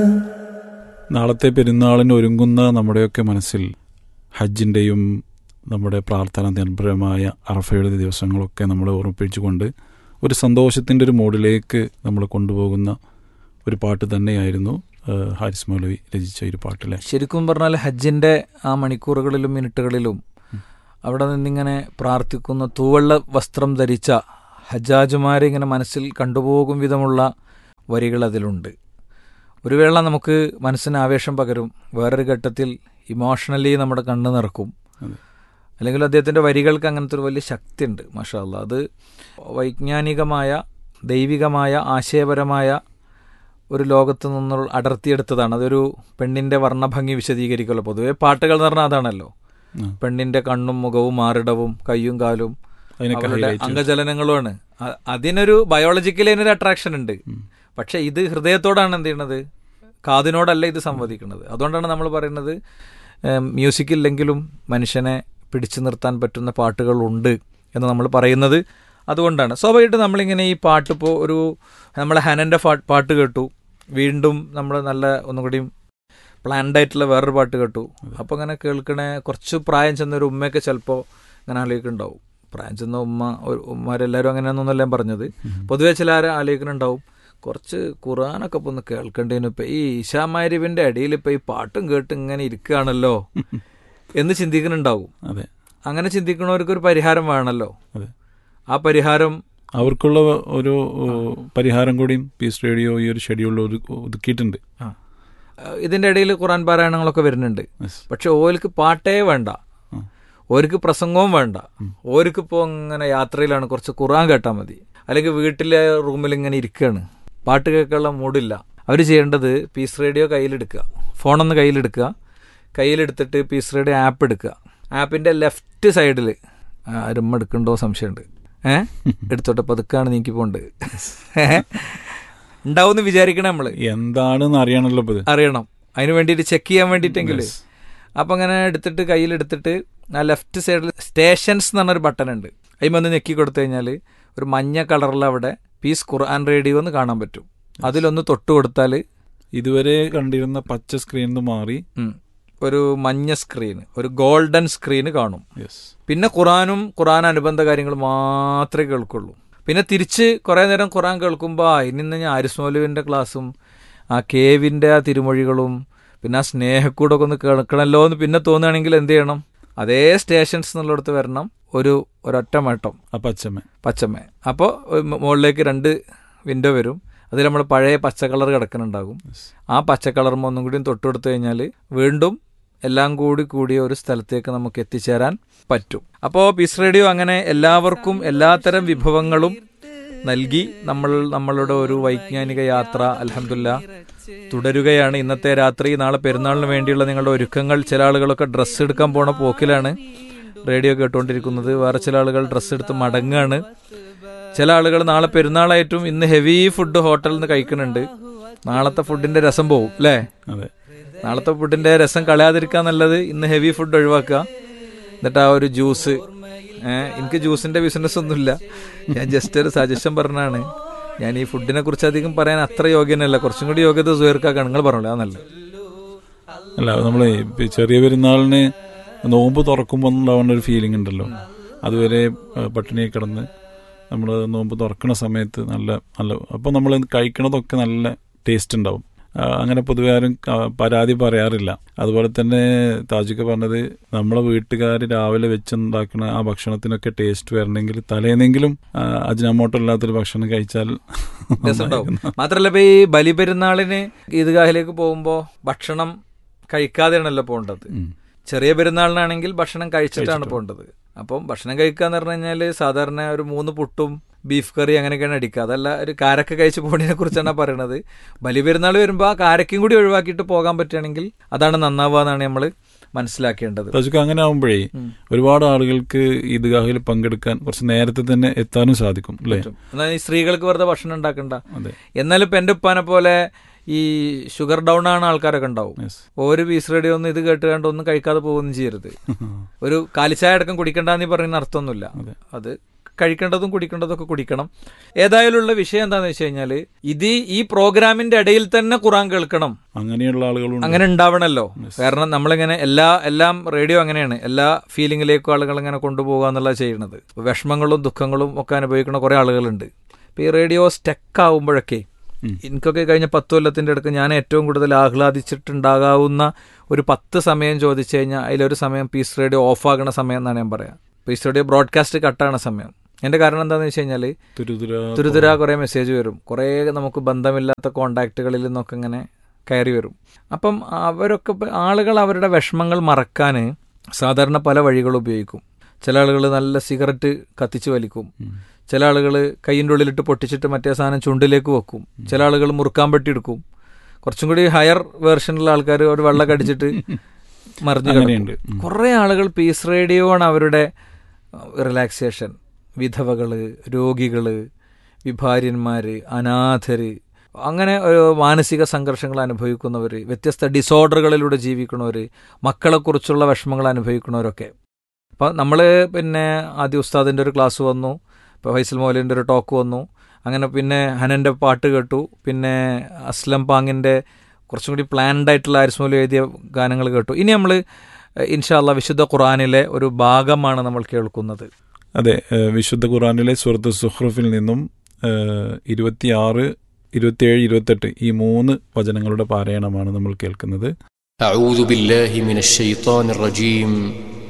നാളത്തെ പെരുന്നാളിന് ഒരുങ്ങുന്ന നമ്മുടെയൊക്കെ മനസ്സിൽ ഹജ്ജിൻ്റെയും നമ്മുടെ പ്രാർത്ഥന നിർഭരമായ അറഫയുടെ ദിവസങ്ങളൊക്കെ നമ്മളെ ഓർമ്മിപ്പിച്ചുകൊണ്ട് ഒരു സന്തോഷത്തിൻ്റെ ഒരു മോഡിലേക്ക് നമ്മൾ കൊണ്ടുപോകുന്ന ഒരു പാട്ട് തന്നെയായിരുന്നു ആ, ഹാരിസ് മൗലവി രചിച്ച ഒരു പാട്ടിലെ ശരിക്കും പറഞ്ഞാൽ ഹജ്ജിന്റെ ആ മണിക്കൂറുകളിലും മിനിറ്റുകളിലും അവിടെ നിന്നിങ്ങനെ പ്രാർത്ഥിക്കുന്ന തൂവള്ള വസ്ത്രം ധരിച്ച ഹജ്ജാജുമാരെ ഇങ്ങനെ മനസ്സിൽ കണ്ടുപോകും വിധമുള്ള വരികൾ അതിലുണ്ട് ഒരു വേള നമുക്ക് മനസ്സിന് ആവേശം പകരും വേറൊരു ഘട്ടത്തിൽ ഇമോഷണലി നമ്മുടെ കണ്ണ് നിറക്കും അതെ. അല്ലെങ്കിൽ അദ്ദേഹത്തിൻ്റെ വരികൾക്ക് അങ്ങനത്തെ ഒരു വലിയ ശക്തിയുണ്ട് മാഷാ അല്ലാ അത് വൈജ്ഞാനികമായ ദൈവികമായ ആശയപരമായ ഒരു ലോകത്ത് നിന്നുള്ള അടർത്തിയെടുത്തതാണ് അതൊരു പെണ്ണിന്റെ വർണ്ണഭംഗി വിശദീകരിക്കുമല്ലോ പൊതുവെ പാട്ടുകൾ എന്ന് പറഞ്ഞാൽ അതാണല്ലോ ആ, പെണ്ണിന്റെ കണ്ണും മുഖവും മാറിടവും കയ്യും കാലും അതിനൊക്കെ അവരുടെ highlight ചെയ്തു. അംഗചലനങ്ങളുമാണ് അ- അതിനൊരു ബയോളജിക്കലി അതിനൊരു അട്രാക്ഷൻ ഉണ്ട് പക്ഷെ ഇത് ഹൃദയത്തോടാണ് എന്ത് ചെയ്യണത് കാതിനോടല്ല ഇത് സംവദിക്കുന്നത് അതുകൊണ്ടാണ് നമ്മൾ പറയുന്നത് മ്യൂസിക് ഇല്ലെങ്കിലും മനുഷ്യനെ പിടിച്ചു നിർത്താൻ പറ്റുന്ന പാട്ടുകളുണ്ട് എന്ന് നമ്മൾ പറയുന്നത് അതുകൊണ്ടാണ് സ്വാഭാവികമായിട്ട് നമ്മളിങ്ങനെ ഈ പാട്ട് ഇപ്പോൾ ഒരു നമ്മളെ ഹനൻ്റെ പാട്ട് കേട്ടു വീണ്ടും നമ്മൾ നല്ല ഒന്നും കൂടിയും പ്ലാൻഡ് ആയിട്ടുള്ള വേറൊരു പാട്ട് കേട്ടു അപ്പോൾ അങ്ങനെ കേൾക്കണേ കുറച്ച് പ്രായം ചെന്ന ഒരു ഉമ്മയൊക്കെ ചിലപ്പോൾ ഇങ്ങനെ ആലോചിക്കുന്നുണ്ടാവും പ്രായം ചെന്ന ഉമ്മ ഒരു- ഉമ്മമാരെല്ലാവരും അങ്ങനെയാണെന്നല്ല ഞാൻ പറഞ്ഞത് പൊതുവെ ചില ആരും ആലോചിക്കുന്നുണ്ടാവും കുറച്ച് ഖുറാനൊക്കെ ഇപ്പൊ ഒന്ന് കേൾക്കണ്ടേനു ഇപ്പൊ ഈ ഈശാമാരിവിന്റെ അടിയിൽ ഇപ്പൊ ഈ പാട്ടും കേട്ട് ഇങ്ങനെ ഇരിക്കുകയാണല്ലോ എന്ന് ചിന്തിക്കുന്നുണ്ടാവും അതെ അങ്ങനെ ചിന്തിക്കുന്നവർക്ക് ഒരു പരിഹാരം വേണമല്ലോ അതെ ആ പരിഹാരം അവർക്കുള്ള ഒരു ഓ, പരിഹാരം കൂടിയും പീസ് റേഡിയോ ഈ ഒരു ഷെഡ്യൂളിൽ ഒതുക്കിയിട്ടുണ്ട് ആ, ഇതിന്റെ ഇടയിൽ ഖുറാൻ പാരായണങ്ങളൊക്കെ വരുന്നുണ്ട് Yes. പക്ഷെ ഓർക്ക് പാട്ടേ വേണ്ട ആ. ഓർക്ക് പ്രസംഗവും വേണ്ട ഓർക്ക് ഇപ്പോൾ ഇങ്ങനെ യാത്രയിലാണ് കുറച്ച് ഖുറാൻ കേട്ടാൽ മതി അല്ലെങ്കിൽ വീട്ടിലെ റൂമിൽ ഇങ്ങനെ ഇരിക്കുകയാണ് പാട്ട് കേൾക്കാനുള്ള മൂഡില്ല അവർ ചെയ്യേണ്ടത് പീസ് റേഡിയോ കയ്യിലെടുക്കുക ഫോണൊന്ന് കയ്യിലെടുക്കുക കയ്യിലെടുത്തിട്ട് പീസ് റേഡിയോ ആപ്പ് എടുക്കുക ആപ്പിന്റെ ലെഫ്റ്റ് സൈഡിൽ ആരും എടുക്കണ്ടോ സംശയമുണ്ട് ഏ എടുത്തോട്ടെ പതുക്കാണ് നീക്കി പോണ്ട് ഉണ്ടാവും വിചാരിക്കണേ നമ്മള് എന്താണെന്ന് അറിയണല്ലോ ഇപ്പൊ ഇത് അറിയണം അതിന് വേണ്ടിയിട്ട് ചെക്ക് ചെയ്യാൻ വേണ്ടിയിട്ടെങ്കിൽ അപ്പം അങ്ങനെ എടുത്തിട്ട് കയ്യിലെടുത്തിട്ട് ആ ലെഫ്റ്റ് സൈഡിൽ സ്റ്റേഷൻസ് എന്ന് പറഞ്ഞൊരു ബട്ടൺ ഉണ്ട് അതിൽ വന്ന് ഞെക്കി കൊടുത്തു കഴിഞ്ഞാൽ ഒരു മഞ്ഞ കളറിൽ അവിടെ പീസ് ഖുർആൻ റേഡിയോ എന്ന് കാണാൻ പറ്റും അതിലൊന്ന് തൊട്ട് കൊടുത്താൽ ഇതുവരെ കണ്ടിരുന്ന പച്ച സ്ക്രീനിൽ നിന്ന് മാറി ഒരു മഞ്ഞ സ്ക്രീൻ ഒരു ഗോൾഡൻ സ്ക്രീൻ കാണും യെസ് പിന്നെ ഖുറാനും ഖുറാൻ അനുബന്ധ കാര്യങ്ങൾ മാത്രമേ കേൾക്കുള്ളൂ പിന്നെ തിരിച്ച് കുറേ നേരം ഖുറാൻ കേൾക്കുമ്പോൾ ആ ഇന്ന് ഞാൻ ആരിസ് മൗലുവിൻ്റെ ക്ലാസ്സും ആ കേവിൻ്റെ ആ തിരുമൊഴികളും പിന്നെ ആ സ്നേഹക്കൂടൊക്കെ ഒന്ന് കേൾക്കണമല്ലോ എന്ന് പിന്നെ തോന്നുകയാണെങ്കിൽ എന്ത് ചെയ്യണം അതേ സ്റ്റേഷൻസ് എന്നുള്ളിടത്ത് വരണം ഒരു ഒരൊറ്റ മട്ടം ആ പച്ചമ്മ പച്ചമ്മ അപ്പോൾ മുകളിലേക്ക് രണ്ട് വിൻഡോ വരും അതിൽ നമ്മൾ പഴയ പച്ച കളർ കിടക്കുന്നുണ്ടാകും ആ പച്ച കളറുമ്പോൾ ഒന്നും കൂടിയും തൊട്ടുകൊടുത്തു കഴിഞ്ഞാൽ വീണ്ടും എല്ലാം കൂടി കൂടിയ ഒരു സ്ഥലത്തേക്ക് നമുക്ക് എത്തിച്ചേരാൻ പറ്റും അപ്പോൾ പീസ് റേഡിയോ അങ്ങനെ എല്ലാവർക്കും എല്ലാത്തരം വിഭവങ്ങളും നൽകി നമ്മൾ നമ്മളുടെ ഒരു വൈജ്ഞാനിക യാത്ര അലഹമില്ല തുടരുകയാണ് ഇന്നത്തെ രാത്രി നാളെ പെരുന്നാളിന് വേണ്ടിയുള്ള നിങ്ങളുടെ ഒരുക്കങ്ങൾ ചില ആളുകളൊക്കെ ഡ്രസ്സ് എടുക്കാൻ പോണ പോക്കിലാണ് റേഡിയോ കേട്ടുകൊണ്ടിരിക്കുന്നത് വേറെ ചില ആളുകൾ ഡ്രസ്സ് എടുത്ത് മടങ്ങാണ് ചില ആളുകൾ നാളെ പെരുന്നാളായിട്ടും ഇന്ന് ഹെവി ഫുഡ് ഹോട്ടലിൽ നിന്ന് കഴിക്കുന്നുണ്ട് നാളത്തെ ഫുഡിന്റെ രസം പോവും അല്ലേ അതെ നാളത്തെ ഫുഡിന്റെ രസം കളയാതിരിക്കാൻ നല്ലത് ഇന്ന് ഹെവി ഫുഡ് ഒഴിവാക്കുക എന്നിട്ട് ആ ഒരു ജ്യൂസ് ഏഹ് എനിക്ക് ജ്യൂസിന്റെ ബിസിനസ് ഒന്നുമില്ല ഞാൻ ജസ്റ്റ് ഒരു സജഷൻ പറഞ്ഞാണ് ഞാൻ ഈ ഫുഡിനെ കുറിച്ച് അധികം പറയാൻ അത്ര യോഗ്യനല്ല കുറച്ചും കൂടി യോഗ്യത സുഹൃക്കാക്കാണ് നിങ്ങൾ പറഞ്ഞല്ലോ അതല്ല അല്ല നമ്മളെ ഇപ്പൊ ചെറിയ പെരുന്നാളിന് നോമ്പ് തുറക്കുമ്പോൾ ഉണ്ടാവുന്ന ഒരു ഫീലിംഗ് ഉണ്ടല്ലോ അതുവരെ ആ, പട്ടിണി കിടന്ന് നമ്മൾ നോമ്പ് തുറക്കുന്ന സമയത്ത് നല്ല നല്ല അപ്പോൾ നമ്മൾ കഴിക്കണതൊക്കെ നല്ല ടേസ്റ്റ് ഉണ്ടാവും ആ, അങ്ങനെ പൊതുവെ ആരും ആ, പരാതി പറയാറില്ല അതുപോലെ തന്നെ താജിക്ക പറഞ്ഞത് നമ്മളെ വീട്ടുകാർ രാവിലെ വെച്ചുണ്ടാക്കുന്ന ആ ഭക്ഷണത്തിനൊക്കെ ടേസ്റ്റ് വരണമെങ്കിൽ തലേന്നെങ്കിലും ആ, അജിനാമോട്ടോ ഇല്ലാത്തൊരു ഭക്ഷണം കഴിച്ചാൽ രസമുണ്ടാവും മാത്രല്ല ഇപ്പൊ ഈ ബലിപെരുന്നാളിന് ഈദ്ഗാഹിലേക്ക് പോകുമ്പോ ഭക്ഷണം കഴിക്കാതെയാണല്ലോ പോകേണ്ടത് ഉം. ചെറിയ പെരുന്നാളിനാണെങ്കിൽ ഭക്ഷണം കഴിച്ചിട്ടാണ് പോകേണ്ടത് അപ്പം ഭക്ഷണം കഴിക്കുക എന്ന് പറഞ്ഞു കഴിഞ്ഞാൽ സാധാരണ ഒരു മൂന്ന് പുട്ടും ബീഫ് കറി അങ്ങനെയൊക്കെയാണ് അടിക്കുക അതല്ല ഒരു കാരക്ക കഴിച്ച് പോണതിനെ കുറിച്ചാണ് പറയണത് ബലി പെരുന്നാൾ വരുമ്പോൾ ആ കാരക്കയും കൂടി ഒഴിവാക്കിയിട്ട് പോകാൻ പറ്റുകയാണെങ്കിൽ അതാണ് നന്നാവുക എന്നാണ് നമ്മൾ മനസ്സിലാക്കേണ്ടത് താജിക്ക അങ്ങനെ ആവുമ്പോഴേ ഒരുപാട് ആളുകൾക്ക് ഈദ്ഗാഹിൽ പങ്കെടുക്കാൻ കുറച്ച് നേരത്തെ തന്നെ എത്താനും സാധിക്കും അല്ലേ എന്നാൽ ഈ സ്ത്രീകൾക്ക് വെറുതെ ഭക്ഷണം ഉണ്ടാക്കണ്ട അതെ എന്നാലും ഇപ്പൊ എന്റെ ഉപ്പാനെ പോലെ ഈ ഷുഗർ ഡൗൺ ആണ് ആൾക്കാരൊക്കെ ഉണ്ടാവും Yes. ഒരു പീസ് റേഡിയോ ഒന്നും ഇത് കേട്ടുകൊണ്ട് ഒന്നും കഴിക്കാതെ പോകുകയൊന്നും ചെയ്യരുത് ഒരു കാലിച്ചായ അടക്കം കുടിക്കണ്ടെന്ന് പറയുന്ന അർത്ഥമൊന്നുമില്ല അത് കഴിക്കേണ്ടതും കുടിക്കേണ്ടതും ഒക്കെ കുടിക്കണം ഏതായാലും ഉള്ള വിഷയം എന്താണെന്ന് വെച്ച് കഴിഞ്ഞാൽ ഇത് ഈ പ്രോഗ്രാമിന്റെ ഇടയിൽ തന്നെ ഖുറാൻ കേൾക്കണം അങ്ങനെയുള്ള ആളുകളുണ്ട് അങ്ങനെ ഉണ്ടാവണല്ലോ കാരണം നമ്മളിങ്ങനെ എല്ലാ എല്ലാം റേഡിയോ അങ്ങനെയാണ് എല്ലാ ഫീലിംഗിലേക്കും ആളുകൾ ഇങ്ങനെ കൊണ്ടുപോകുക എന്നുള്ള ചെയ്യുന്നത് വിഷമങ്ങളും ദുഃഖങ്ങളും ഒക്കെ അനുഭവിക്കുന്ന കുറെ ആളുകളുണ്ട് ഇപ്പൊ ഈ റേഡിയോ സ്റ്റക്ക് ആവുമ്പോഴൊക്കെ ഉം. എനിക്കൊക്കെ കഴിഞ്ഞ പത്ത് കൊല്ലത്തിന്റെ അടുക്ക് ഞാൻ ഏറ്റവും കൂടുതൽ ആഹ്ലാദിച്ചിട്ടുണ്ടാകാവുന്ന ഒരു പത്ത് സമയം ചോദിച്ചു കഴിഞ്ഞാൽ അതിലൊരു സമയം പീസ് റേഡിയോ ഓഫ് ആകുന്ന സമയം എന്നാണ് ഞാൻ പറയാം പീസ് റേഡിയോ ബ്രോഡ്കാസ്റ്റ് കട്ടാണ് സമയം എന്റെ കാരണം എന്താണെന്ന് വെച്ച് കഴിഞ്ഞാൽ തുരുതുര തുരുതുര കുറേ മെസ്സേജ് വരും കുറേ നമുക്ക് ബന്ധമില്ലാത്ത കോണ്ടാക്റ്റുകളിൽ നിന്നൊക്കെ ഇങ്ങനെ കയറി വരും അപ്പം അവരൊക്കെ ഇപ്പൊ ആളുകൾ അവരുടെ വിഷമങ്ങൾ മറക്കാൻ സാധാരണ പല വഴികൾ ഉപയോഗിക്കും ചില ആളുകൾ നല്ല സിഗരറ്റ് കത്തിച്ച് വലിക്കും ഉം. ചില ആളുകൾ കൈയിൻ്റെ ഉള്ളിലിട്ട് പൊട്ടിച്ചിട്ട് മറ്റേ സാധനം ചുണ്ടിലേക്ക് വെക്കും ചില ആളുകൾ മുറുക്കാൻ പെട്ടി എടുക്കും കുറച്ചും കൂടി ഹയർ വേർഷനിലുള്ള ആൾക്കാർ ഒരു വെള്ളം കടിച്ചിട്ട് മറിഞ്ഞു അങ്ങനെയുണ്ട്. കിടക്കും ഉം. കുറേ ആളുകൾ പീസ് റേഡിയോ ആണ് അവരുടെ റിലാക്സേഷൻ വിധവകള് രോഗികള് വിഭാര്യന്മാര് അനാഥര് അങ്ങനെ ഒരു മാനസിക സംഘർഷങ്ങൾ അനുഭവിക്കുന്നവർ വ്യത്യസ്ത ഡിസോർഡറുകളിലൂടെ ജീവിക്കുന്നവർ മക്കളെക്കുറിച്ചുള്ള വിഷമങ്ങൾ അനുഭവിക്കുന്നവരൊക്കെ അപ്പം നമ്മൾ പിന്നെ ആദ്യ ഉസ്താദിൻ്റെ ഒരു ക്ലാസ് വന്നു ഇപ്പോൾ ഫൈസൽ മൗലിൻ്റെ ഒരു ടോക്ക് വന്നു അങ്ങനെ പിന്നെ ഹനൻ്റെ പാട്ട് കേട്ടു പിന്നെ അസ്ലം പാങ്ങിൻ്റെ കുറച്ചും കൂടി പ്ലാൻഡ് ആയിട്ടുള്ള ആരിസ്മോലി എഴുതിയ ഗാനങ്ങൾ കേട്ടു ഇനി നമ്മൾ ഇൻഷാല്ല വിശുദ്ധ ഖുറാനിലെ ഒരു ഭാഗമാണ് നമ്മൾ കേൾക്കുന്നത് അതെ ഏഹ് വിശുദ്ധ ഖുറാനിലെ സുഹൃത്ത് സുഹ്റുഫിൽ നിന്നും ഏഹ് ഇരുപത്തിയാറ് ഇരുപത്തിയേഴ് ഇരുപത്തെട്ട് ഈ മൂന്ന് വചനങ്ങളുടെ പാരായണമാണ് നമ്മൾ കേൾക്കുന്നത് أعوذ بالله من الشيطان الرجيم